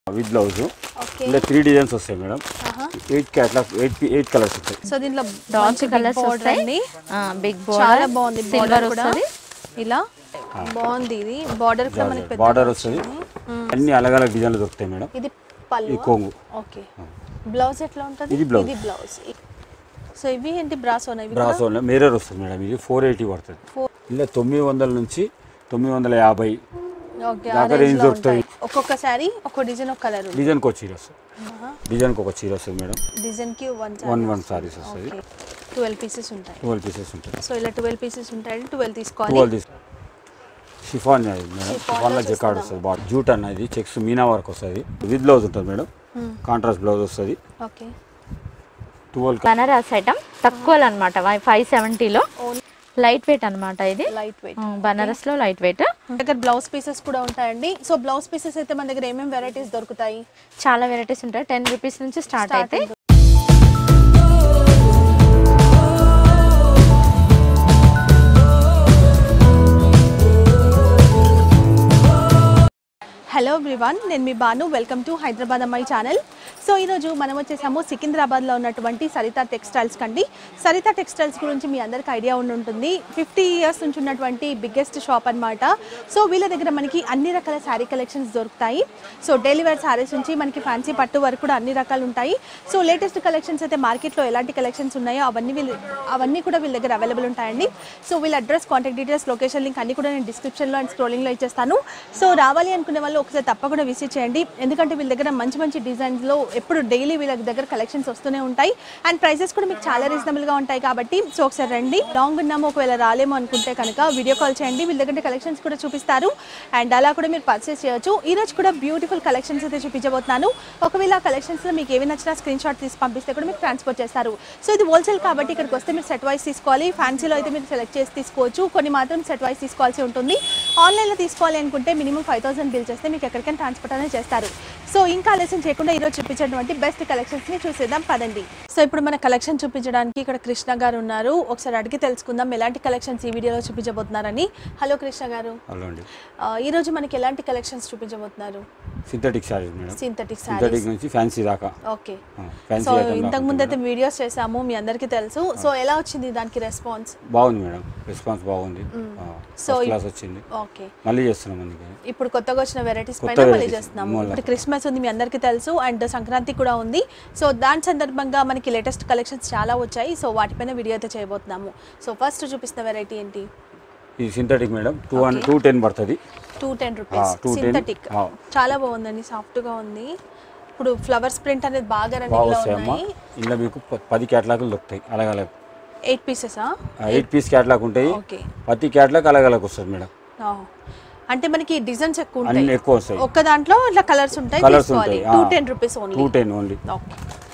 With blouse okay ఇలా three designs వస్తాయి madam eight catalogue eight eight colours ఉంటాయి so దీంట్లో డార్క్ మంచి big కలర్స్ border వస్తాయి అండి బిగ్ చాలా బాగుంది సిల్వర్ బార్డర్ కూడా వస్తుంది ఇలా బాగుంది ఇది బార్డర్ కూడా మనకి పెద్ద బార్డర్ వస్తుంది అన్ని అలగ్ అలగ్ డిజైన్లు దొరుకుతాయి మేడం ఇది ఈ పళ్ళు కొంగు ఓకే బ్లౌజ్ ఎట్లా ఉంటుంది ఇది blouse. ఇది బ్లౌజ్ సో ఇవి ఏంటి బ్రాసోనా ఇవి బ్రాసో మిర్రర్ వస్తుంది మేడం ఇది ఫోర్ ఎయిటీ పడుతుంది Four- ఇలా తొమ్మిది వందల నుంచి తొమ్మిది వందల యాభై ఓకే దాకా range దొరుకుతాయి. ఒక్కొక్క సారీ ఒక్కొక్క డిజైన్ ఒక కలర్ డిజైన్కి ఒక చీర వస్తుంది డిజైన్కి ఒక చీర వస్తుంది మేడం డిజైన్ కి వన్ వన్ వన్ సారీస్ వస్తుంది ట్వెల్వ్ పీసెస్ ఉంటాయి ట్వెల్వ్ పీసెస్ ఉంటాయి సో ఇలా ట్వెల్వ్ పీసెస్ ఉంటాయి ట్వెల్వ్ తీసుకోవాలి ట్వెల్వ్ తీసు షిఫాన్ అది మేడం Chiffon షిఫాన్లో లో జకాడ్ వస్తుంది బాగా జూట్ అన్నది చెక్స్ మీనా వర్క్ వస్తుంది విత్ బ్లౌజ్ ఉంటుంది మేడం కాంట్రాస్ట్ బ్లౌజ్ వస్తుంది ఓకే ట్వెల్వ్ బనారస్ ఐటమ్ తక్కువలో అనమాట ఫైవ్ సెవెంటీలో ఓన్లీ లైట్ వెయిట్ అనమాట ఇది లైట్ వెయిట్ బనారస్ లో లైట్ వెయిట్ దగ్గర బ్లౌజ్ పీసెస్ కూడా ఉంటాయండి సో బ్లౌజ్ పీసెస్ అయితే మన దగ్గర ఏమేమి వెరైటీస్ దొరుకుతాయి చాలా వెరైటీస్ ఉంటాయి టెన్ రూపీస్ నుంచి స్టార్ట్ అయితే హలో ఎవ్రీవన్ నేను మీ Banu welcome to Hyderabad Ammayi channel so ఈరోజు మనం వచ్చేసాము సికింద్రాబాద్లో ఉన్నటువంటి సరిత టెక్స్టైల్స్ కండి సరిత టెక్స్టైల్స్ గురించి మీ అందరికీ ఐడియా ఉండి ఉంటుంది ఫిఫ్టీ ఇయర్స్ నుంచి ఉన్నటువంటి బిగ్గెస్ట్ షాప్ అన్నమాట సో వీళ్ళ దగ్గర మనకి అన్ని రకాల శారీ కలెక్షన్స్ దొరుకుతాయి సో డైలీ వేర్ శారీస్ నుంచి మనకి ఫ్యాన్సీ పట్టు వరకు కూడా అన్ని రకాలు ఉంటాయి సో లేటెస్ట్ కలెక్షన్స్ అయితే మార్కెట్లో ఎలాంటి కలెక్షన్స్ ఉన్నాయో అవన్నీ వీళ్ళు అవన్నీ కూడా వీళ్ళ దగ్గర అవైలబుల్ ఉంటాయండి సో వీళ్ళ address contact details location link అన్ని కూడా నేను డిస్క్రిప్షన్లో అండ్ స్క్రోలింగ్లో ఇచ్చేస్తాను సో రావాలి అనుకునే వాళ్ళు ఒకసారి తప్పకుండా విజిట్ చేయండి ఎందుకంటే వీళ్ళ దగ్గర మంచి మంచి డిజైన్స్లో ఎప్పుడు డైలీ వీళ్ళ దగ్గర కలెక్షన్స్ వస్తూనే ఉంటాయి అండ్ ప్రైసెస్ కూడా మీకు చాలా రీజనబుల్గా ఉంటాయి కాబట్టి సో ఒకసారి రండి లాంగ్ ఉన్నాము ఒకవేళ రాలేము అనుకుంటే కనుక వీడియో కాల్ చేయండి వీళ్ళ దగ్గర కలెక్షన్స్ కూడా చూపిస్తారు అండ్ అలా కూడా మీరు పర్చేస్ చేయొచ్చు ఈ రోజు కూడా బ్యూటిఫుల్ కలెక్షన్స్ అయితే చూపించబోతున్నాను ఒకవేళ ఆ కలెక్షన్స్లో మీకు ఏవి నచ్చినా స్క్రీన్ షాట్ తీసి పంపిస్తే కూడా మీకు ట్రాన్స్పోర్ట్ చేస్తారు సో ఇది హోల్సేల్ కాబట్టి ఇక్కడికి వస్తే మీరు సెట్ వైస్ తీసుకోవాలి ఫ్యాన్సీలో అయితే మీరు సెలెక్ట్ చేసి తీసుకోవచ్చు కొన్ని మాత్రం సెట్ వైస్ తీసుకోవాల్సి ఉంటుంది ఆన్లైన్లో తీసుకోవాలి అనుకుంటే మినిమం ఫైవ్ థౌసండ్ బిల్ చేస్తే మీకు ఎక్కడికైనా ట్రాన్స్పోర్ట్ అనేది చేస్తారు సో ఇంకా ఆలస్యం చేయకుండా ఈరోజు చూపించేటువంటి బెస్ట్ కలెక్షన్స్ని చూసేద్దాం పదండి సో ఇప్పుడు మన కలెక్షన్ చూపించడానికి ఇక్కడ కృష్ణ గారు ఉన్నారు ఒకసారి అడిగి తెలుసుకుందాం ఎలాంటి కలెక్షన్స్ ఈ వీడియోలో చూపించబోతున్నారని హలో కృష్ణ గారు హలో అండి ఆ, ఈరోజు మనకి ఎలాంటి కలెక్షన్స్ చూపించబోతున్నారు synthetic sarees madam synthetic synthetic sarees నుంచి ఫ్యాన్సీ దాకా ఓకే ఫ్యాన్సీ సో ఐటమ్ ఇంతకు ముందు అయితే వీడియోస్ చేసాము మీ అందరికీ తెలుసు సో ఎలా వచ్చింది దానికి రెస్పాన్స్ బాగుంది మేడం రెస్పాన్స్ బాగుంది సో ఫస్ట్ ఇప్- క్లాస్ వచ్చింది ఓకే మళ్ళీ చేస్తున్నాం అందుకని ఇప్పుడు కొత్తగా వచ్చిన వెరైటీస్ కొత్త పైన మళ్ళీ varieties. చేస్తున్నాము మళ్ళా. ఇప్పుడు క్రిస్మస్ ఉంది మీ అందరికీ తెలుసు అండ్ సంక్రాంతి కూడా ఉంది సో దాని సందర్భంగా మనకి లేటెస్ట్ కలెక్షన్స్ చాలా వచ్చాయి సో వాటిపైన వీడియో అయితే చేయబోతున్నాము సో ఫస్ట్ చూపిస్తున్న వెరైటీ ఏంటి ఇది synthetic madam two hundred two ten పడుతుంది టూ టెన్ రూపీస్ ఆ, 210. సింథటిక్ ఆ. చాలా బాగుందండి సాఫ్ట్గా ఉంది ఇప్పుడు ఫ్లవర్స్ ప్రింట్ అనేది బాగా బాగా రన్నింగ్లో వస్తాయమ్మా ఉన్నాయి ఇందులో మీకు ప- పది క్యాటలాగులు దొరుకుతాయి అలాగ అలాగ ఎయిట్ పీసెసా ఎయిట్ పీస్ క్యాటలాగ్ ఉంటాయి ఓకే ప్రతి క్యాటలాగ్ అలాగ అలాగ వస్తుంది మేడం అంటే మనకి డిజైన్స్ ఎక్కువ అన్ని ఉంటాయి ఎక్కువ వస్తాయి ఒక్క దాంట్లో ఇట్లా కలర్స్ ఉంటాయి Colours తీసుకోవాలి ఉంటాయి, టూ ఆ. Ten rupees two only ten only okay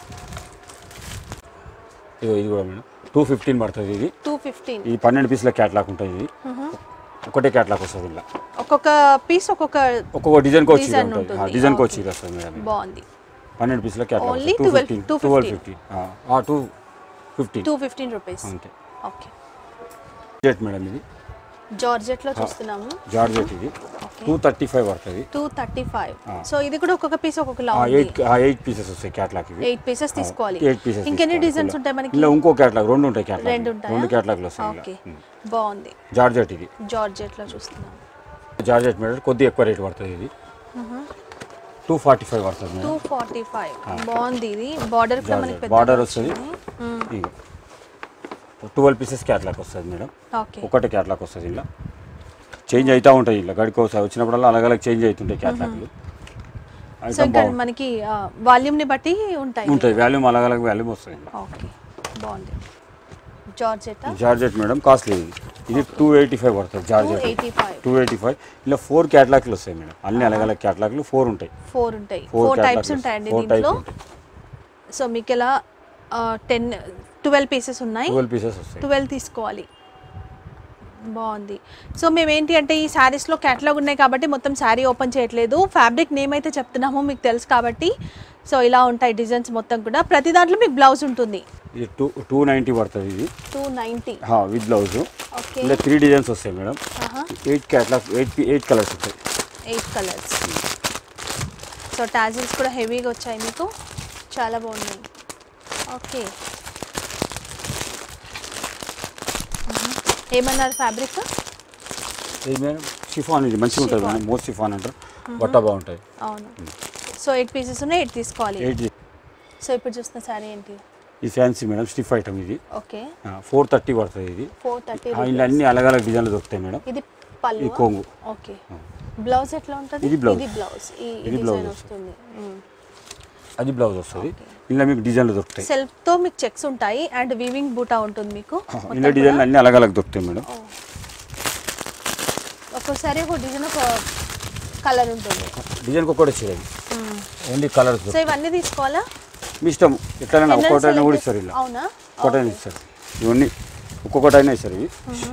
ఇదిగో ఇది కూడా మేడం టూ ఫిఫ్టీన్ పడుతుంది ఇది టూ ఫిఫ్టీన్ ఈ పన్నెండు పీసుల క్యాటలాగ్ ఉంటుంది ఇది ఒకటే క్యాటలాగ్ వస్తుంది ఇలా ఒక్కొక్క పీస్ ఒక్కొక్క ఒక్కొక్క డిజైన్కి వచ్చి Design ఉంటుంది ఉంటుంది. డిజైన్కి ఆ, వచ్చి వస్తుంది మేడం ఇది. బాగుంది పన్నెండు పీసుల catalogue Only two 12 fifteen 215. Twelve fifteen two fifteen two fifteen rupees అంతే ఓకే జెట్ మేడం ఇది జార్జెట్ లో చూస్తున్నాము జార్జెట్ ఇది ఓకే టూ థర్టీ ఫైవ్ పడుతుంది టూ థర్టీ ఫైవ్ ఆ. సో ఇది కూడా ఒక్కొక్క పీస్ ఒక్కొక్క లా ఎయిట్ ఎయిట్ పీసెస్ వస్తాయి క్యాటలాగ్ ఇవి ఎయిట్ పీసెస్ తీసుకోవాలి ఎయిట్ పీసెస్ ఇంకెన్ని డిజైన్స్ ఉంటాయి మనకి ఇలా ఇంకో క్యాటలాగ్ రెండు ఉంటాయి క్యాటలాగ్ రెండు ఉంటాయా? రెండు క్యాటలాగ్లు వస్తాయి ఓకే ఇలా. ఉమ్. బాగుంది జార్జెట్ ఇది జార్జెట్ లో చూస్తున్నాము జార్జెట్ మేడం కొద్దిగా ఎక్కువ రేట్ పడుతుంది ఇది టూ ఫార్టీ ఫైవ్ పడుతుంది టూ మేడం ఫార్టీ ఫైవ్ బాగుంది ఇది బార్డర్ కూడా మనకి జార్జెట్ పెద్ద బార్డర్ వస్తుంది ఇక ట్వెల్వ్ పీసెస్ క్యాటలాగ్ వస్తుంది మేడం ఓకే ఒకటే క్యాటలాగ్ వస్తుంది ఇలా చేంజ్ అవుతూ ఉంటాయి ఇలా గడికోసారి వచ్చినప్పుడల్లా అలాగ అలాగ చేంజ్ అవుతుంటాయి క్యాటలాగ్లు సో ఐటమ్ ఇక్కడ బాగుంటుంది మనకి వాల్యూమ్ ని బట్టి ఉంటాయి ఉంటాయి వాల్యూమ్ అలాగ అలాగ వాల్యూమ్ వస్తుంది ఇలా ఓకే బాగుంది జార్జెట్ జార్జెట్ మేడం కాస్ట్లీ ఇది ఇది టూ ఎయిటీ ఫైవ్ పడుతుంది two georgette eighty five two eighty five ఇలా ఫోర్ క్యాటలాగ్లు వస్తాయి మేడం అన్ని అలాగ అలాగ క్యాటలాగ్లు ఫోర్ ఉంటాయి ఫోర్ ఉంటాయి ఫోర్ ఫోర్ టైప్స్ క్యాటలాగ్లు ఉంటాయండి ఫోర్ టైప్స్ దీంట్లో ఉంటాయి సో మీకు ఇలా టెన్ ట్వెల్వ్ పీసెస్ ఉన్నాయి ట్వెల్వ్ పీసెస్ వస్తాయి ట్వెల్వ్ తీసుకోవాలి బాగుంది సో మేము ఏంటి అంటే ఈ శారీస్లో క్యాటలాగ్ ఉన్నాయి కాబట్టి మొత్తం శారీ ఓపెన్ చేయట్లేదు ఫ్యాబ్రిక్ నేమ్ అయితే చెప్తున్నామో మీకు తెలుసు కాబట్టి సో ఇలా ఉంటాయి డిజైన్స్ మొత్తం కూడా ప్రతి దాంట్లో మీకు బ్లౌజ్ ఉంటుంది ఇది టూ టూ నైంటీ పడుతుంది ఇది two ninety with blouse okay ఇలా త్రీ డిజైన్స్ వస్తాయి madam eight catalogue eight eight colours ఉంటాయి ఎయిట్ కలర్స్ సో టాజిల్స్ కూడా హెవీగా వచ్చాయి మీకు చాలా బాగున్నాయి ఓకే మ్మ్. ఏమన్నారు ఫ్యాబ్రిక్ ఇది మేడం షిఫాన్ ఇది మంచిగా ఉంటుంది Chiffon. మేడం మోస్ట్ షిఫాన్ అంటారు బట్ట బాగుంటుంది అవును సో ఎయిట్ పీసెస్ ఉన్నాయి ఎయిట్ తీసుకోవాలి ఎయిట్ సో ఇప్పుడు చూస్తున్న శారీ ఏంటి ఈ ఫ్యాన్సీ మేడం స్టిఫ్ ఐటమ్ ఇది ఓకే ఫోర్ థర్టీ పడుతుంది ఇది ఫోర్ థర్టీ ఆ, ఇలా అన్ని అలగ్ అలగ్ డిజైన్లు దొరుకుతాయి మేడం ఇది పళ్ళు ఈ కొంగు ఓకే బ్లౌజ్ ఎట్లా ఉంటుంది ఇది blouse. ఇది బ్లౌజ్ ఈ ఇది డిజైన్ blouse వస్తుంది అది బ్లౌజ్ వస్తుంది ఇలా మీకు డిజైన్లు దొరుకుతాయి సెల్ఫ్ తో మీకు చెక్స్ ఉంటాయి అండ్ వీవింగ్ బూటా ఉంటుంది మీకు మొత్తం ఇలా డిజైన్లు కూడా. అన్ని అలగ్ అలగ్ దొరుకుతాయి మేడం ఓ. ఒక్కోసారి ఒక డిజైన్ ఒక కలర్ ఉంటుంది డిజైన్కి ఒక్కటి వచ్చేది ఓన్లీ కలర్స్ సో ఇవన్నీ తీసుకోవాలా మీ ఇష్టం ఎట్లైనా ఎన్నైనా ఒక్కొక్కటైనా select కూడా చేసి- ఇస్తారు ఇలా అవునా ఒక్కొక్కటైనా ఇస్తారు ఇవన్నీ ఒక్కొక్కటైనా ఇస్తారు ఇవి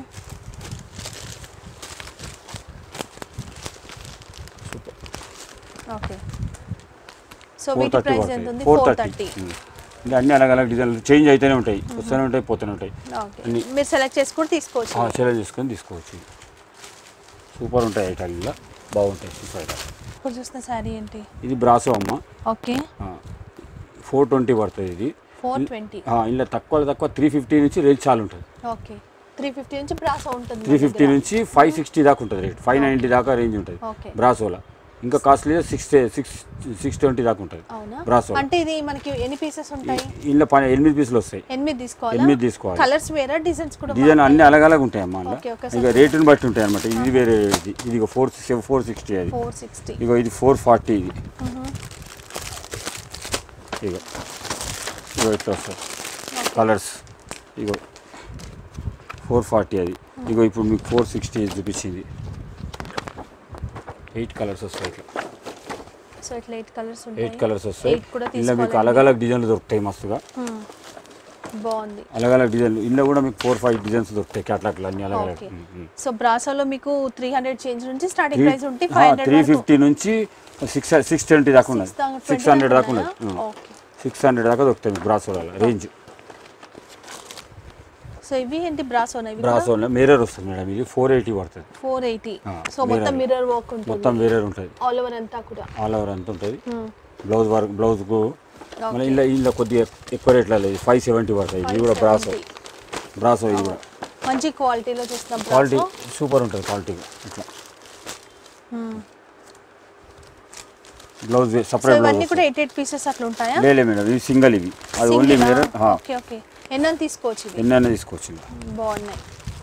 ఓకే సో ఫోర్ వీటి థర్టీ ప్రైస్ పడుతుంది ఎంత ఉంది ఫోర్ ఫోర్ థర్టీ థర్టీ ఇంకా అన్ని అలగ్ అలగ్ డిజైన్లు చేంజ్ అయితేనే ఉంటాయి వస్తూనే ఉంటాయి పోతూనే ఉంటాయి ఓకే అన్ని. మీరు సెలెక్ట్ చేసుకుని తీసుకోవచ్చు సెలెక్ట్ చేసుకొని తీసుకోవచ్చు సూపర్ ఉంటాయి ఐటాలు ఇలా బాగుంటాయి సూపర్ ఐటాలు ఇప్పుడు చూస్తున్న శారీ ఏంటి ఇది బ్రాసో అమ్మ ఓకే ఫోర్ ట్వంటీ పడుతుంది ఇది ఫోర్ ట్వంటీ ఆ, ఇలా తక్కువ తక్కువ త్రీ ఫిఫ్టీ నుంచి రేంజ్ చాలా ఉంటుంది ఓకే త్రీ ఫిఫ్టీ నుంచి బ్రాసో ఉంటుంది త్రీ మన ఫిఫ్టీ దగ్గర. నుంచి ఫైవ్ సిక్స్టీ దాకా ఉంటుంది రేట్ ఫైవ్ నైంటీ దాకా రేంజ్ ఉంటుంది ఓకే బ్రాసోలా ఇంకా costly six six six twenty దాకా ఉంటుంది అవునా బ్రాసో అంటే ఇది మనకి ఎన్ని పీసెస్ ఉంటాయి ఇంట్లో పని ఎనిమిది పీసులు వస్తాయి ఎనిమిది తీసుకోవాలా ఎనిమిది తీసుకోవాలి. కలర్స్ వేరా డిజైన్స్ కూడా డిజైన్ అన్ని అలగ్ అలగ్ ఉంటాయి అమ్మ అందులో. ఓకే, ఓకే, ఇక రేటుని బట్టి ఉంటాయి అనమాట ఇది వేరే ఇది ఇది ఫోర్ ఫోర్ సిక్స్టీ అది ఫోర్ సిక్స్టీ ఇగో ఇది ఫోర్ ఫార్టీ ఇది ఇగో ఇగో ఇట్లా వస్తుంది కలర్స్ ఇగో ఫోర్ ఫార్టీ అది ఇగో ఇప్పుడు మీకు ఫోర్ సిక్స్టీ చూపించింది ఎయిట్ కలర్స్ వస్తాయి ఇట్లా సో ఇట్లా ఎయిట్ కలర్స్ ఉంటాయి ఎయిట్ కలర్స్ వస్తాయి Eight కూడా ఇలా మీకు తీసుకోవాలండి. అలగ్ అలగ్ డిజైన్లు దొరుకుతాయి మస్తుగా Hmm. బాగుంది అలగ్ అలగ్ డిజైన్లు ఇందులో కూడా మీకు ఫోర్ ఫైవ్ డిజైన్స్ దొరుకుతాయి క్యాట్లాక్లు అన్ని అలగ్ అలగ్ ఓకే సో బ్రాసోలో మీకు త్రీ హండ్రెడ్ చేంజ్ నుంచి స్టార్టింగ్ ప్రైస్ ఉంటే త్రీ ఫైవ్ హండ్రెడ్ ఫిఫ్టీ నుంచి సిక్స్ సిక్స్ ట్వంటీ దాకా ఉన్నది సిక్స్ హండ్రెడ్ దాకా ఉన్నది ఓకే సిక్స్ హండ్రెడ్ దాకా దొరుకుతాయి మీకు బ్రాసోల రేంజ్ సో ఇవి ఏంటి బ్రాసోనా ఇవి బ్రాసోలో మిర్రర్ వస్తుంది మేడం ఇది ఫోర్ ఎయిటీ పడుతుంది ఫోర్ ఎయిటీ ఆ, సో మొత్తం mirror. మిర్రర్ వర్క్ మొత్తం ఉంటుంది వేరే ఉంటుంది ఆల్ ఓవర్ అంతా కూడా ఆల్ ఓవర్ అంత ఉంటుంది Hmm. బ్లౌజ్ వర్క్ బ్లౌజ్కు మళ్ళీ Okay. ఇలా ఇలా కొద్దిగా ఎక్కువ రేట్లో లేదు ఫైవ్ సెవెంటీ పడుతుంది ఇది కూడా బ్రాసో 570. బ్రాసో ఇది కూడా మంచి క్వాలిటీలో చూస్తాం క్వాలిటీ బ్రాసో సూపర్ ఉంటుంది క్వాలిటీ ఇట్లా బ్లౌజ్ సో సపరేట్ ఇవన్నీ బ్లౌజ్ కూడా ఎయిట్ ఎయిట్ పీసెస్ అట్లా ఉంటాయా లేలే మేడం ఇది సింగల్ ఇవి అది ఓన్లీ Single ఆ? మిర్రర్ ఓకే ఓకే ఎన్నని తీసుకోవచ్చు ఇది ఎన్నైనా తీసుకోవచ్చు ఇంకా బాగున్నాయి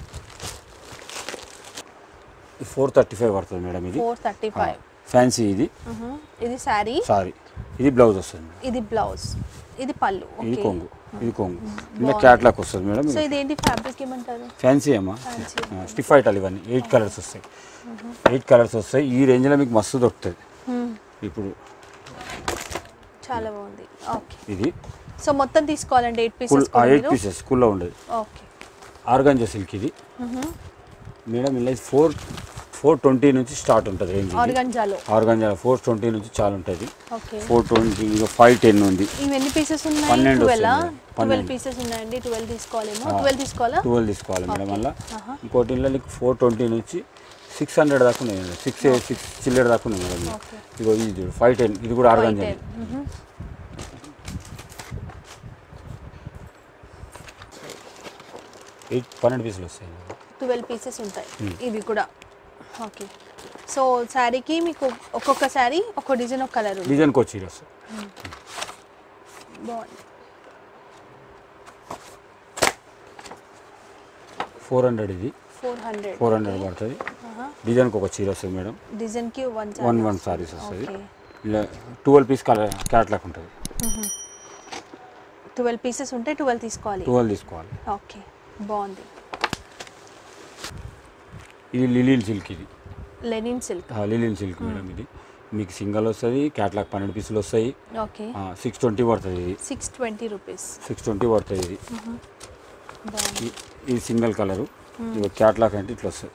ఫోర్ థర్టీ ఫైవ్ పడుతుంది మేడం ఇది ఫోర్ థర్టీ ఫైవ్ ఫ్యాన్సీ ఇది ఇది శారీ సారీ ఇది బ్లౌజ్ వస్తుంది మేడం ఇది బ్లౌజ్ ఇది పళ్ళు ఇది ఓకే కొంగు ఇది కొంగు ఇలా క్యాట్లాక్ వస్తుంది మేడం సో ఇది ఏంటి ఫ్యాబ్రిక్ ఏమంటారు ఫ్యాన్సీ అమ్మా Fancy. స్టిఫ్ ఐటాలు ఇవన్నీ ఎయిట్ కలర్స్ వస్తాయి ఎయిట్ కలర్స్ వస్తాయి ఈ రేంజ్లో మీకు మస్తు దొరుకుతుంది Hmm. ఇప్పుడు చాలా బాగుంది ఓకే ఇది సో మొత్తం తీసుకోవాలండి eight full pieces eight pieces స్కూల్లో ఉండేది ఓకే ఆర్గాంజా సిల్క్ ఇది మేడం ఇలా ఫోర్ ఫోర్ ట్వంటీ నుంచి స్టార్ట్ ఉంటుంది రేంజ్ ఆర్గంజాలో ఆర్గాంజా ఫోర్ ట్వంటీ నుంచి చాలా ఉంటుంది ఓకే ఫోర్ ట్వంటీ ఇక ఫైవ్ టెన్ ఉంది ఇవి ఎన్ని పీసెస్ ఉన్నాయి పన్నెండు ట్వెల్వ్ వస్తాయి మేడం. ట్వెల్వ్ పన్నెండు. పీసెస్ ఉన్నాయండి ట్వెల్వ్ తీసుకోవాలేమో ఆ. ట్వెల్వ్ తీసుకోవాలా ట్వెల్వ్ తీసుకోవాలి మేడం Okay. మళ్ళీ ఆహా. ఇంకోటి ఇలా నీకు ఫోర్ ట్వంటీ నుంచి సిక్స్ హండ్రెడ్ దాకా ఉన్నాయి మేడం సిక్స్ సిక్స్ చిల్లెడ్ దాకా ఉన్నాయి మేడం ఓకే ఇగో ఇది చూడు ఫైవ్ టెన్ ఇది కూడా ఆర్గాంజా ఎయిట్ పన్నెండు పీసులు వస్తాయి మేడం. ట్వెల్వ్ పీసెస్ ఉంటాయి ఇవి కూడా ఓకే సో శారీకి మీకు ఒక్కొక్క శారీ ఒక్కో డిజైన్ ఒక కలర్ ఉంది డిజైన్కి వచ్చి వస్తాయి బాగుంది ఫోర్ హండ్రెడ్ ఇది ఫోర్ హండ్రెడ్ ఫోర్ హండ్రెడ్ పడుతుంది డిజైన్కి ఒక చీర వస్తుంది మేడం డిజైన్కి వన్ వన్ వన్ సారీస్ వస్తుంది ఓకే ఇలా ట్వెల్వ్ పీస్ కలర్ క్యాట్లాక్ ఉంటుంది ట్వెల్వ్ పీసెస్ ఉంటే ట్వెల్వ్ తీసుకోవాలి ట్వెల్వ్ తీసుకోవాలి ఓకే బాగుంది ఇది లిలిన్ సిల్క్ ఇది linen silk linen silk madam ఇది మీకు సింగల్ వస్తుంది క్యాట్లాక్ పన్నెండు పీసులు వస్తాయి ఓకే సిక్స్ ట్వంటీ పడుతుంది ఇది six twenty rupees six twenty పడుతుంది ఇది బాగుంది ఈ- ఇది సింగిల్ కలరు ఇది క్యాట్లాక్ అంటే ఇట్లా వస్తుంది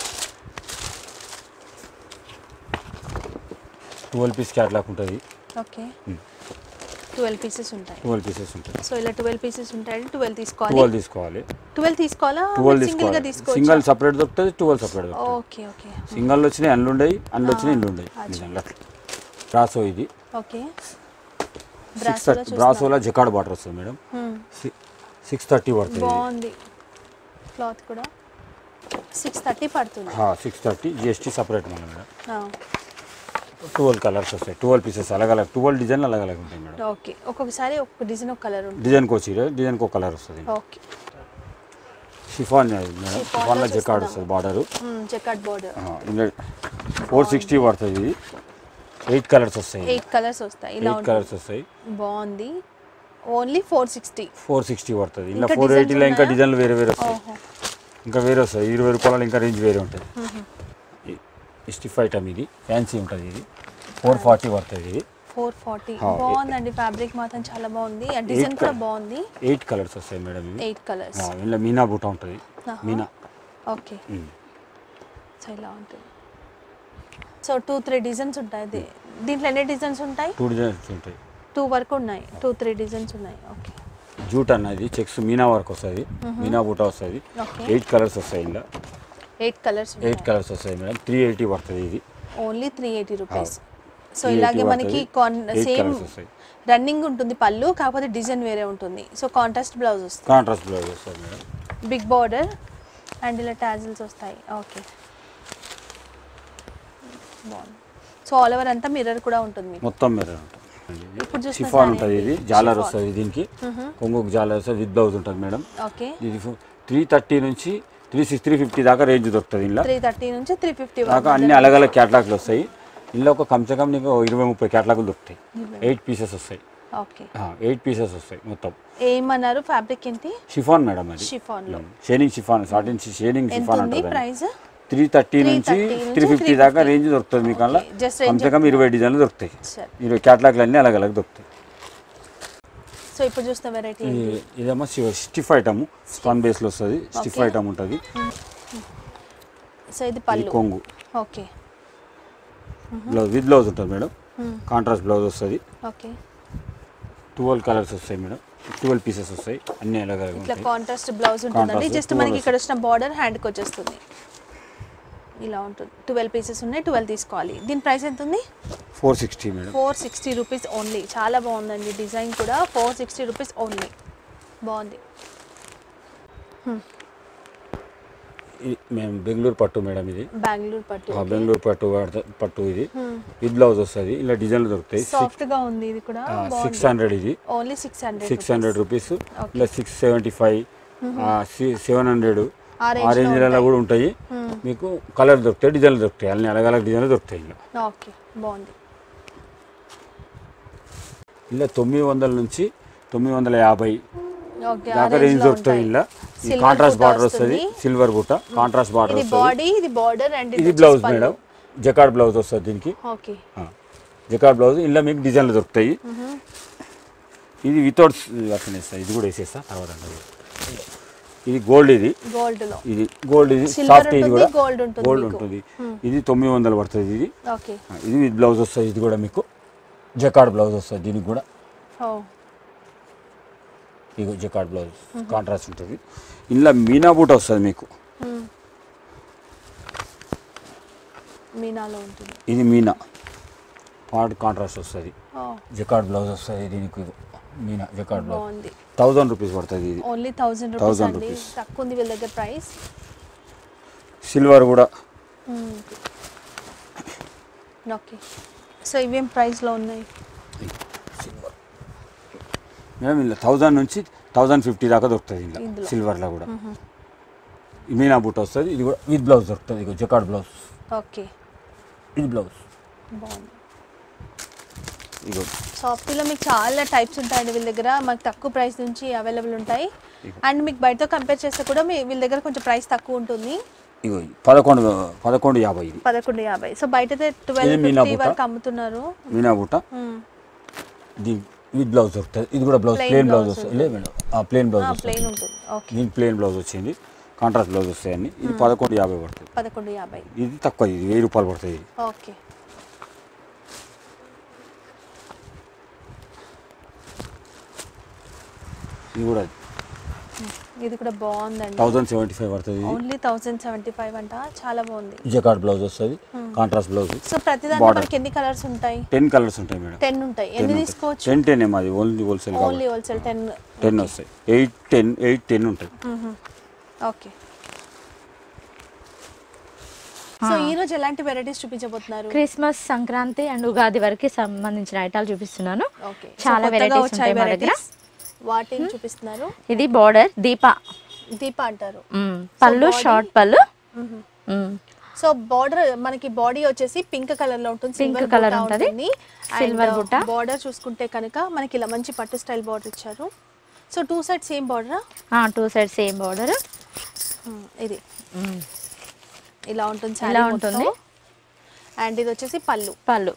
ట్వెల్వ్ పీస్ క్యాట్లాక్ ఉంటుంది ఓకే ట్వెల్వ్ పీసెస్ ఉంటాయి ట్వెల్వ్ పీసెస్ ఉంటుంది సో ఇలా ట్వెల్వ్ పీసెస్ ఉంటాయి ట్వెల్వ్ తీసుకోవాలి ట్వెల్వ్ తీసుకోవాలి ట్వెల్వ్ తీసుకోవాలా ట్వెల్వ్ సింగిల్ గా తీసుకోవాలి తీసుకోవచ్చు సింగల్ సపరేట్ దొరుకుతుంది ట్వెల్వ్ సపరేట్ దొరుకుతుంది ఓకే ఓకే సింగల్ వచ్చినాయి అందులో ఉండయి అందులో వచ్చినాయి ఇండ్లు ఉండయి అచ్చా. నిజంగా అట్లా రాసో ఇది ఓకే సిక్స్ బ్రాసోలో థర్టీ బ్రాసోలో జకాడ్ బార్డర్ వస్తుంది మేడం హ్మ్. సిక్స్ థర్టీ పడుతుంది బాగుంది క్లాత్ కూడా సిక్స్ థర్టీ పడుతుంది సిక్స్ థర్టీ జిఎస్టీ సపరేట్ మళ్ళీ మేడం ఆ, ట్వెల్వ్ కలర్స్ వస్తాయి ట్వెల్వ్ పీసెస్ అలగ్ అలగ్ ట్వెల్వ్ డిజైన్ అలగ్ అలగ్ ఉంటాయి మేడం ఓకే ఒక్కొక్కసారి ఒక్కొక్క డిజైన్ ఒక కలర్ ఉంటుంది డిజైన్కి వచ్చి డిజైన్కి ఒక కలర్ వస్తుంది ఓకే షిఫాన్ మేడం Chiffon లో షిఫాన్లో జకాడ్ చూస్తున్నాము. వస్తుంది బార్డరు చెక్కట్ బోర్డర్ ఇంకా ఫోర్ సిక్స్టీ పడుతుంది ఇది ఎయిట్ కలర్స్ వస్తాయి ఎయిట్ కలర్స్ వస్తాయి ఇలా ఎయిట్ ఉంటుంది కలర్స్ వస్తాయి బాగుంది only four sixty four sixty పడుతుంది ఇలా ఇంకా ఫోర్ designs ఎయిటీలో ఇంకా ఉన్నాయా? డిజైన్లు వేరే వేరే వస్తాయి ఓహో ఇంకా వేరే వస్తాయి ఇరవై రూపాయలు ఇంకా రేంజ్ వేరే ఉంటుంది స్టిఫ్ ఐటమ్ ఇది ఫ్యాన్సీ ఉంటుంది ఇది ఫోర్ ఫార్టీ పడుతుంది ఇది ఫోర్ ఫార్టీ ఆ, బాగుందండి ఫ్యాబ్రిక్ మాత్రం చాలా బాగుంది ఆ డిజైన్ Eight కూడా colour. బాగుంది ఎయిట్ కలర్స్ వస్తాయి మేడం ఇవి ఎయిట్ కలర్స్ ఆ, ఇలా మీనా బూట ఉంటుంది ఆహా. మీనా ఓకే ఉమ్. సో ఇలా ఉంటుంది సో టూ త్రీ డిజైన్స్ ఉంటాయి ఇది దీంట్లో ఎన్ని డిజైన్స్ ఉంటాయి టూ డిజైన్స్ ఉంటాయి టూ వరకు ఉన్నాయి టూ త్రీ డిజైన్స్ ఉన్నాయి ఓకే జూట్ అన్నది చెక్స్ మీనా వర్క్ వస్తుంది మీనా బూట వస్తుంది ఓకే ఎయిట్ కలర్స్ వస్తాయి ఇలా ఎయిట్ కలర్స్ ఎయిట్ కలర్స్ వస్తాయి మేడం త్రీ ఎయిటీ పడుతుంది ఇది only three eighty rupees so 380 ఇలాగే మనకి పడుతుంది. Eight సేమ్ colours వస్తాయి. రన్నింగ్ ఉంటుంది పళ్ళు కాకపోతే డిజైన్ వేరే ఉంటుంది సో కాంట్రాస్ట్ బ్లౌజ్ వస్తుంది కాంట్రాస్ట్ బ్లౌజ్ వస్తుంది మేడం బిగ్ బార్డర్ అండ్ ఇలా టాజిల్స్ వస్తాయి ఓకే బాగుంది సో ఆల్ ఓవర్ అంతా మిర్రర్ కూడా ఉంటుంది మీకు మొత్తం మీద ఉంటుంది ఇప్పుడు చూసిన షిఫాన్ saree ఉంటుంది ఇది ఏంటి? జాలర్ Chiffon. వస్తుంది దీనికి కొంగుకు జాలర్ వస్తుంది విత్ బ్లౌజ్ ఉంటుంది మేడం ఓకే ఇది త్రీ థర్టీ నుంచి త్రీ సిక్స్ త్రీ ఫిఫ్టీ దాకా రేంజ్ దొరుకుతుంది ఇలా త్రీ థర్టీ నుంచి త్రీ ఫిఫ్టీ దాకా అన్ని అలగ్ అలగ్ క్యాటలాగ్లు వస్తాయి ఇందులో ఒక కమ్సే కమ్ నీకు ఇరవై ముప్పై క్యాటలాగులు దొరుకుతాయి ఎయిట్ పీసెస్ వస్తాయి ఓకే ఎయిట్ పీసెస్ వస్తాయి మొత్తం ఏమన్నారు ఫ్యాబ్రిక్ ఏంటి షిఫాన్ మేడం అది షిఫాన్ లో షేడింగ్ షిఫాన్ సాటిన్ షేడింగ్ ఎంత షిఫాన్ ఉంది అంటారు ప్రైస్ త్రీ థర్టీ 330 నుంచి నుంచి త్రీ ఫిఫ్టీ దాకా 350 రేంజ్ దొరుకుతుంది మీకు అలా Okay, just range కమ్సే కమ్ ఇరవై డిజైన్లు దొరుకుతాయి సరే ఇరవై క్యాటలాగ్లు అన్నీ అలగ్ అలగ్ దొరుకుతాయి సో ఇప్పుడు చూస్తున్న వెరైటీ ఇది- ఇదేమో స్టిఫ్ ఐటమ్ స్పన్ బేస్లో వస్తుంది స్టిఫ్ Okay. ఐటమ్ ఉంటుంది సో ఇది ఇది పళ్ళు కొంగు ఓకే బ్లౌజ్ విత్ బ్లౌజ్ ఉంటుంది మేడం కాంట్రాస్ట్ బ్లౌజ్ వస్తుంది ఓకే ట్వెల్వ్ కలర్స్ వస్తాయి మేడం ట్వెల్వ్ పీసెస్ వస్తాయి అన్ని అలాగే ఇట్లా ఉంటాయి కాంట్రాస్ట్ బ్లౌజ్ ఉంటుందండి Contrast, జస్ట్ two మనకి colours. ఇక్కడ వచ్చిన బార్డర్ హ్యాండ్కి వచ్చేస్తుంది ఇలా ఉంటుంది ట్వెల్వ్ పీసెస్ ఉన్నాయి ట్వెల్వ్ తీసుకోవాలి దీని ప్రైస్ ఎంత ఉంది four sixty madam four sixty rupees only చాలా బాగుందండి డిజైన్ కూడా ఫోర్ సిక్స్టీ రూపీస్ ఓన్లీ బాగుంది ఇది మేము బెంగళూరు పట్టు మేడం ఇది బెంగళూరు పట్టు ఆ, బెంగళూరు పట్టు వాడత- పట్టు ఇది విత్ బ్లౌజ్ వస్తుంది ఇలా డిజైన్లు దొరుకుతాయి సాఫ్ట్ గా ఉంది ఇది కూడా సిక్స్ హండ్రెడ్ ఇది only six hundred six hundred rupees ఇలా six seventy five seven hundred ఆ ఆ రేంజ్లలో కూడా ఉంటాయి మీకు కలర్ దొరుకుతాయి డిజైన్లు దొరుకుతాయి అన్ని అలగ్ అలగ్ డిజైన్లు దొరుకుతాయి ఇలా ఓకే బాగుంది ఇలా తొమ్మిది వందల నుంచి తొమ్మిది వందల యాభై ఓకే ఆ దాకా range రేంజ్ లో దొరుకుతుంది ఉంటాయి. ఇలా ఈ Silver కాంట్రాస్ట్ బూటా బార్డర్ వస్తుంది వస్తుంది. సిల్వర్ బూట కాంట్రాస్ట్ బార్డర్ ఇది వస్తుంది బాడీ ఇది బార్డర్ అండ్ ఇది బ్లౌజ్ మేడం జకాడ్ బ్లౌజ్ వస్తుంది దీనికి ఓకే జకాడ్ బ్లౌజ్ ఇలా మీకు డిజైన్లు దొరుకుతాయి ఇది వితౌట్ అట్లనే ఇస్తా ఇది కూడా వేసేస్తా తర్వాత అంటారు. ఇది గోల్డ్ ఇది గోల్డ్ లో ఇది గోల్డ్ ఇది Silver సాఫ్ట్ ఇది ఉంటుంది, కూడా gold ఉంటుంది గోల్డ్ మీకు. ఉంటుంది ఇది తొమ్మిది వందలు పడుతుంది ఇది ఓకే ఆ, ఇది విత్ బ్లౌజ్ వస్తుంది ఇది కూడా మీకు జకాడ్ బ్లౌజ్ వస్తుంది దీనికి కూడా ఓ ఇగో జకాడ్ బ్లౌజ్ కాంట్రాస్ట్ ఉంటుంది ఇందులో మీనా బూట వస్తుంది మీకు మీనాలో ఉంటుంది ఇది మీనా పార్ట్ కాంట్రాస్ట్ వస్తుంది ఓ జకాడ్ బ్లౌజ్ వస్తుంది దీనికి ఇగో మీనా జకాడ్ బ్లౌజ్ బాగుంది థౌజండ్ రూపీస్ పడుతుంది ఇది ఓన్లీ థౌజండ్ రూపీస్ 1000 అండి rupees. తక్కువ ఉంది వీళ్ళ దగ్గర ప్రైస్ సిల్వర్ కూడా ఓకే సో ఇవేం ప్రైస్లో ఉన్నాయి సిల్వర్ మేడం ఇలా థౌజండ్ నుంచి థౌజండ్ ఫిఫ్టీ దాకా దొరుకుతుంది ఇలా ఇందులో. సిల్వర్లో కూడా ఈ మీనా బూట వస్తుంది ఇది కూడా విత్ బ్లౌజ్ దొరుకుతుంది ఇగో జకాడ్ బ్లౌజ్ ఓకే ఇది బ్లౌజ్ బాగుంది ఇగో సాఫ్టీలో మీకు చాలా టైప్స్ ఉంటాయండి వీళ్ళ దగ్గర మాకు తక్కువ ప్రైస్ నుంచి అవైలబుల్ ఉంటాయి అండ్ మీకు బయటతో కంపేర్ చేస్తే కూడా మీ వీళ్ళ దగ్గర కొంచెం ప్రైస్ తక్కువ ఉంటుంది ఇగో ఇది పదకొండు పదకొండు యాభై ఇది పదకొండు యాభై సో బయట ట్వెల్వ్ ఇది మీనా ఫిఫ్టీ బుట్ట. వరకు అమ్ముతున్నారు మీనా బూట మ్మ్. దీని విత్ బ్లౌజ్ దొరుకుతుంది ఇది కూడా blouse Plain plain blouse blouse వస్తుంది లేదు మేడం ప్లేన్ బ్లౌజ్ ఆ, వస్తుంది ప్లెయిన్ ఉంటుంది ఓకే దీని ప్లేన్ బ్లౌజ్ వచ్చింది కాంట్రాస్ట్ బ్లౌజ్ వస్తాయని ఇది పదకొండు యాభై పడుతుంది పదకొండు యాభై ఇది తక్కువ ఇది వెయ్యి రూపాయలు పడుతుంది ఇది ఓకే ఇది కూడా ఇది కూడా బాగుందండి థౌజండ్ సెవెంటీ ఫైవ్ పడుతుంది ఇది ఓన్లీ థౌజండ్ సెవెంటీ ఫైవ్ అంట చాలా బాగుంది జకార్డ్ బ్లౌజ్ వస్తుంది కాంట్రాస్ట్ బ్లౌజ్ సో ప్రతి దాంట్లో Border. మనకి ఎన్ని కలర్స్ ఉంటాయి టెన్ కలర్స్ ఉంటాయి మేడం టెన్ ఉంటాయి ఎన్ని తీసుకోవచ్చు టెన్ టెన్ ఏమో అది only wholesale only wholesale ten ten వస్తాయి ఎయిట్ టెన్ ఎయిట్ టెన్ ఉంటాయి ఓకే సో ఈ రోజు ఎలాంటి వెరైటీస్ చూపించబోతున్నారు క్రిస్మస్ సంక్రాంతి అండ్ ఉగాది వరకు సంబంధించిన ఐటాలు చూపిస్తున్నాను ఓకే చాలా varieties ఉంటాయి మా దగ్గర. వాటిని చూపిస్తున్నారు ఇది బార్డర్ దీప దీప అంటారు మ్మ్. పళ్ళు body- షార్ట్ పళ్ళు మ్మ్. సో బార్డర్ మనకి బాడీ వచ్చేసి పింక్ కలర్ లో ఉంటుంది Pink silver colour బుట్ట ఉంటది. Silver బుట్ట. బార్డర్ చూసుకుంటే కనుక మనకి ఇలా మంచి పట్టు స్టైల్ బార్డర్ ఇచ్చారు so two side same border ఆ టూ సైడ్ సేమ్ బార్డర్ ఇది ఇలా ఉంటుంది ఇలా saree ఉంటుంది. మొత్తం. అండ్ ఇది వచ్చేసి పళ్ళు పళ్ళు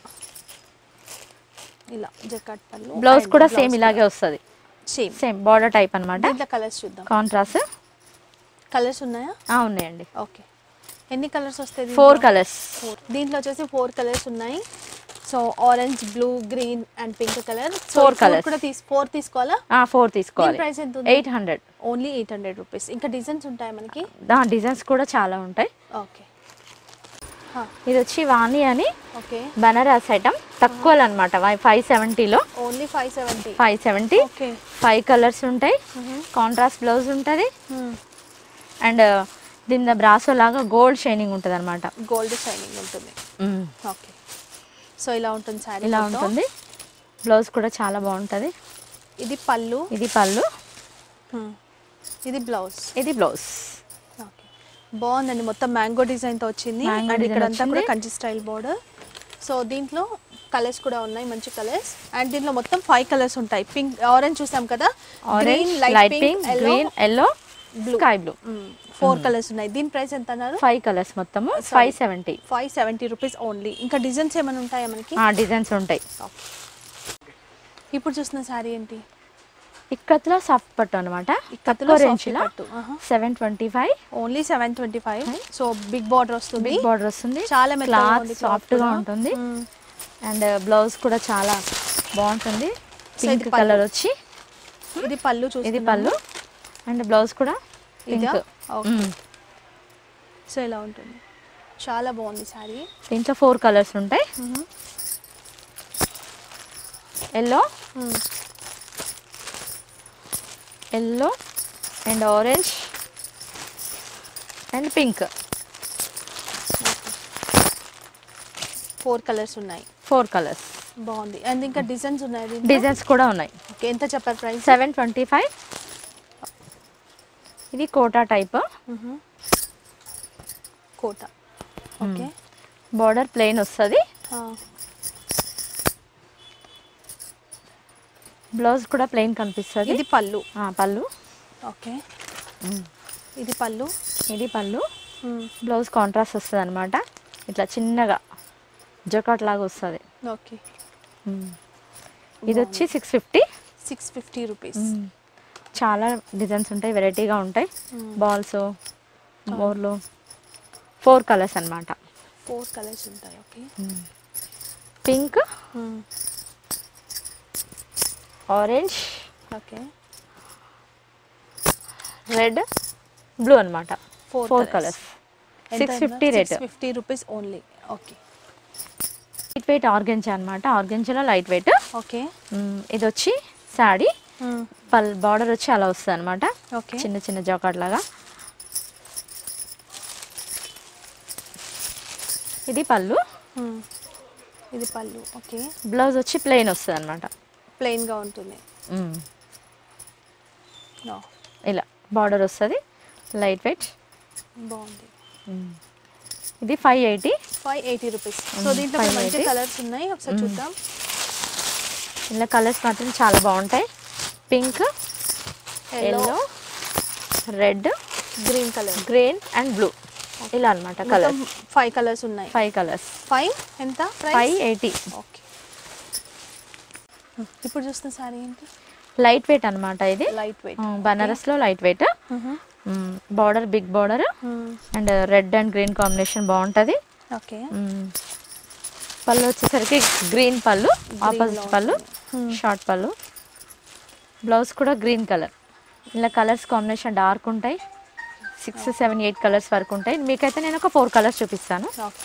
ఇలా జకాట్ పళ్ళు బ్లౌజ్ కూడా సేమ్ ఇలాగే వస్తుంది సేమ్ సేమ్ బార్డర్ టైప్ అన్నమాట దీంట్లో కలర్స్ చూద్దాం కాంట్రాస్ట్ కలర్స్ ఉన్నాయా ఉన్నాయండి ఓకే ఎన్ని కలర్స్ వస్తాయి ఫోర్ కలర్స్ ఫోర్ దీంట్లో వచ్చేసి ఫోర్ కలర్స్ ఉన్నాయి so orange blue green and pink colour Four colours. కూడా తీసి ఫోర్ తీసుకోవాలా ఫోర్ తీసుకోవాలి ప్రైస్ ఎంత ఉంది eight hundred only eight hundred rupees ఇంకా డిజైన్స్ ఉంటాయి మనకి డిజైన్స్ కూడా చాలా ఉంటాయి ఓకే ఇది వచ్చి వాణి అని ఓకే బనారస్ ఐటమ్ తక్కువలో అనమాట ఫైవ్ సెవెంటీలో only five seventy five seventy okay five colours ఉంటాయి కాంట్రాస్ట్ బ్లౌజ్ ఉంటుంది అండ్ దీని బ్రాసో లాగా గోల్డ్ షైనింగ్ ఉంటుంది అనమాట గోల్డ్ షైనింగ్ ఉంటుంది ఓకే సో ఇలా ఉంటుంది శారీ ఇలా ఉంటుంది బ్లౌజ్ కూడా చాలా బాగుంటుంది ఇది పళ్ళు ఇది పళ్ళు Hmm. ఇది బ్లౌజ్ ఇది బ్లౌజ్ ఓకే బాగుందండి మొత్తం మ్యాంగో డిజైన్ తో వచ్చింది Mango అండ్ design ఇక్కడ అంతా కూడా వచ్చింది. కంచి స్టైల్ బోర్డర్ సో దీంట్లో కలర్స్ కూడా ఉన్నాయి మంచి కలర్స్ అండ్ దీంట్లో మొత్తం ఫైవ్ కలర్స్ ఉంటాయి పింక్ ఆరెంజ్ చూసాం కదా orange light pink green yellow sky blue four colours ఉన్నాయి దీని ప్రైస్ ఎంత అన్నారు ఫైవ్ కలర్స్ మొత్తము five seventy five seventy rupees only ఇంకా డిజైన్స్ ఏమైనా ఉంటాయా మనకి డిజైన్స్ ఉంటాయి ఇప్పుడు చూసిన శారీ ఏంటి ఇక్కత్లో సాఫ్ట్ పట్టు అనమాట ఇక్కత్తులో తక్కువ soft రేంజ్లో పట్టు, ఆహా. Seven twenty five only seven twenty five so big border వస్తుంది బిగ్ బార్డర్ వస్తుంది చాలా మెత్తగా క్లాత్ ఉంది cloth సాఫ్ట్ గా కూడా. ఉంటుంది మ్మ్. అండ్ బ్లౌజ్ కూడా చాలా బాగుంటుంది So ఇది పింక్ పళ్ళు. కలర్ వచ్చి ఇది పళ్ళు చూసి ఇది పళ్ళు అండ్ బ్లౌజ్ కూడా ఇదా? Pink Okay. సో ఇలా ఉంటుంది చాలా బాగుంది శారీ దీంట్లో ఫోర్ కలర్స్ ఉంటాయి yellow yellow and orange and pink four colours ఉన్నాయి ఫోర్ కలర్స్ బాగుంది అండ్ ఇంకా డిజైన్స్ ఉన్నాయి దీంట్లో? డిజైన్స్ కూడా ఉన్నాయి ఓకే ఎంత చెప్పారు ప్రైస్ సెవెన్ ట్వంటీ ఫైవ్ ఇది Kota type Kota okay border plain వస్తుంది బ్లౌజ్ కూడా ప్లెయిన్ కనిపిస్తుంది ఇది పళ్ళు ఆ, పళ్ళు ఓకే ఇది పళ్ళు ఇది పళ్ళు మ్మ్. బ్లౌజ్ కాంట్రాస్ట్ వస్తుంది అనమాట ఇట్లా చిన్నగా జకాట్ లాగా వస్తుంది ఓకే ఇది వచ్చి six fifty six fifty rupees చాలా డిజైన్స్ ఉంటాయి వెరైటీగా ఉంటాయి బాల్స్ మోర్లు ఫోర్ కలర్స్ అన్నమాట ఫోర్ కలర్స్ ఉంటాయి okay pink orange okay red blue అనమాట Four four colours. Colours six fifty rate fifty rupees only okay light weight organza అనమాట ఆర్గెంజాలో లైట్ వెయిట్ ఓకే ఇది వచ్చి శాడీ పల్ బార్డర్ వచ్చి అలా వస్తుంది అనమాట ఓకే చిన్న చిన్న జాకాట్ లాగా ఇది పళ్ళు ఇది పళ్ళు ఓకే బ్లౌజ్ వచ్చి ప్లెయిన్ వస్తుంది అనమాట ప్లెయిన్గా ఉంటుంది No. ఇలా బార్డర్ వస్తుంది లైట్ వెయిట్ బాగుంది ఇది five eighty five eighty rupees so దీంట్లో కూడా మంచి 580. కలర్స్ ఉన్నాయి ఒకసారి చూద్దాం ఇలా కలర్స్ మాత్రం చాలా బాగుంటాయి pink yellow yellow red green colour green and blue ఇలా అనమాట కలర్స్ ఫైవ్ కలర్స్ ఉన్నాయి ఫైవ్ కలర్స్ ఫైవ్ ఎంత ఫైవ్ ఎయిటీ ఓకే ఇప్పుడు చూస్తున్న సారీ ఏంటి లైట్ వెయిట్ అనమాట ఇది లైట్ వెయిట్ బనారస్లో light weight border big border and red and green combination బాగుంటుంది ఓకే పళ్ళు వచ్చేసరికి గ్రీన్ పళ్ళు లో ఆపోజిట్ పళ్ళు Hmm. షార్ట్ పళ్ళు బ్లౌజ్ కూడా గ్రీన్ కలర్ ఇలా కలర్స్ కాంబినేషన్ డార్క్ ఉంటాయి సిక్స్ సెవెన్ ఎయిట్ కలర్స్ వరకు ఉంటాయి మీకైతే నేను ఒక ఫోర్ కలర్స్ చూపిస్తాను okay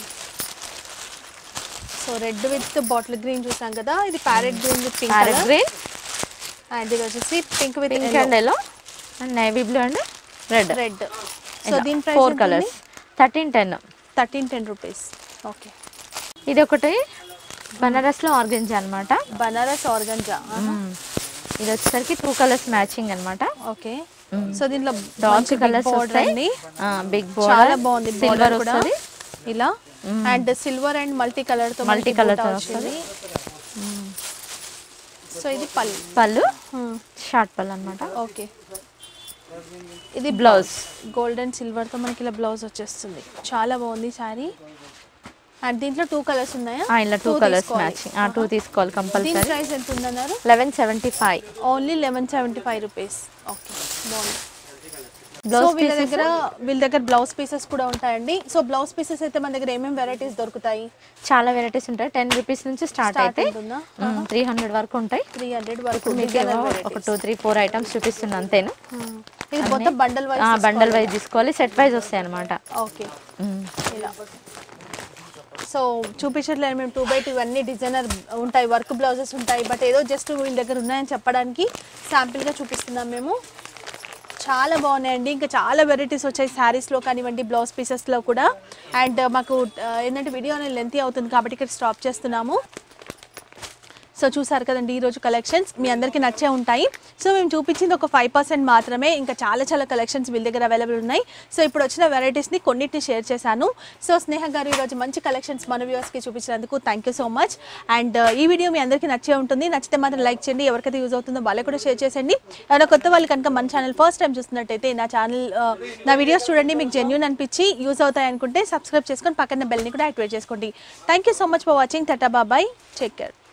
so red with bottle green చూసాం కదా ఇది parrot green with pink parrot colour green and ఇది వచ్చేసి pink with pink and yellow and navy blue and red red so దీని four price colours thirteen ten thirteen ten rupees okay ఇది ఒకటి బనారస్లో organza అనమాట బనారస్ ఆర్గంజా ఇది వచ్చేసరికి two colours matching అనమాట ఓకే సో దీంట్లో డార్క్ కలర్స్ border వస్తాయి అండి బిగ్ చాలా బోర్డర్ బాగుంది సిల్వర్ బార్డర్ కూడా వస్తుంది ఇలా and silver and multi colour తో Multi colour తో వచ్చింది సో ఇది పల్లి పళ్ళు షార్ట్ పళ్ళు అనమాట ఓకే ఇది బ్లౌజ్ గోల్డ్ అండ్ సిల్వర్ తో మనకి ఇలా బ్లౌజ్ వచ్చేస్తుంది చాలా బాగుంది శారీ అండ్ దీంట్లో టూ కలర్స్ ఉన్నాయా ఇలా టూ Two కలర్స్ తీసుకోవాలి. మ్యాచింగ్ టూ తీసుకోవాలి దీని కంపల్సరీ ప్రైస్ ఎంత ఉందన్నారు eleven seventy five only eleven seventy five rupees okay బాగుంది సో బ్లౌజ్ వీళ్ళ దగ్గర వీళ్ళ దగ్గర బ్లౌజ్ పీసెస్ కూడా ఉంటాయండి సో బ్లౌజ్ పీసెస్ అయితే మన దగ్గర ఏమేమి వెరైటీస్ దొరుకుతాయి చాలా వెరైటీస్ ఉంటాయి టెన్ రూపీస్ నుంచి స్టార్ట్ Start అయితే ఉంటుందా? త్రీ హండ్రెడ్ వరకు ఉంటాయి త్రీ హండ్రెడ్ వరకు మీకు designer ఏవో varieties. ఒక టూ త్రీ ఫోర్ ఐటమ్స్ చూపిస్తున్నా అంతేను Hmm. ఇది మొత్తం బండల్ వైజ్ బండల్ వైజ్ తీసుకోవాలి సెట్ వైజ్ వస్తాయి అనమాట ఓకే ఇలా సో చూపించట్లేదు మేము టూ బై టూ అన్ని డిజైనర్ ఉంటాయి వర్క్ బ్లౌజెస్ ఉంటాయి బట్ ఏదో జస్ట్ వీళ్ళ దగ్గర ఉన్నాయని చెప్పడానికి శాంపిల్గా చూపిస్తున్నాం మేము చాలా బాగున్నాయండి ఇంకా చాలా వెరైటీస్ వచ్చాయి శారీస్లో కానివ్వండి బ్లౌజ్ పీసెస్లో కూడా అండ్ మాకు ఆ, ఏంటంటే వీడియో అనేది లెంతీ అవుతుంది కాబట్టి ఇక్కడ స్టాప్ చేస్తున్నాము సో చూసారు కదండి ఈరోజు కలెక్షన్స్ మీ అందరికీ నచ్చే ఉంటాయి సో మేము చూపించింది ఒక ఫైవ్ పర్సెంట్ మాత్రమే ఇంకా చాలా చాలా కలెక్షన్స్ వీళ్ళ దగ్గర అవైలబుల్ ఉన్నాయి సో ఇప్పుడు వచ్చిన వెరైటీస్ని కొన్నిటిని షేర్ చేశాను సో స్నేహ గారు ఈరోజు మంచి కలెక్షన్స్ మన వ్యూవర్స్కి చూపించినందుకు thank you so much and ఈ వీడియో మీ అందరికీ నచ్చే ఉంటుంది నచ్చితే మాత్రం లైక్ చేయండి ఎవరికైతే యూజ్ అవుతుందో వాళ్ళకి కూడా షేర్ చేసేయండి ఎవరైనా కొత్త వాళ్ళు కనుక మన ఛానల్ ఫస్ట్ టైం చూస్తున్నట్టయితే నా ఛానల్ నా వీడియోస్ చూడండి మీకు జెన్యున్ అనిపించి యూజ్ అవుతాయి అనుకుంటే సబ్స్క్రైబ్ చేసుకొని పక్కన బెల్ని కూడా యాక్టివేట్ చేసుకోండి thank you so much for watching tata bye bye take care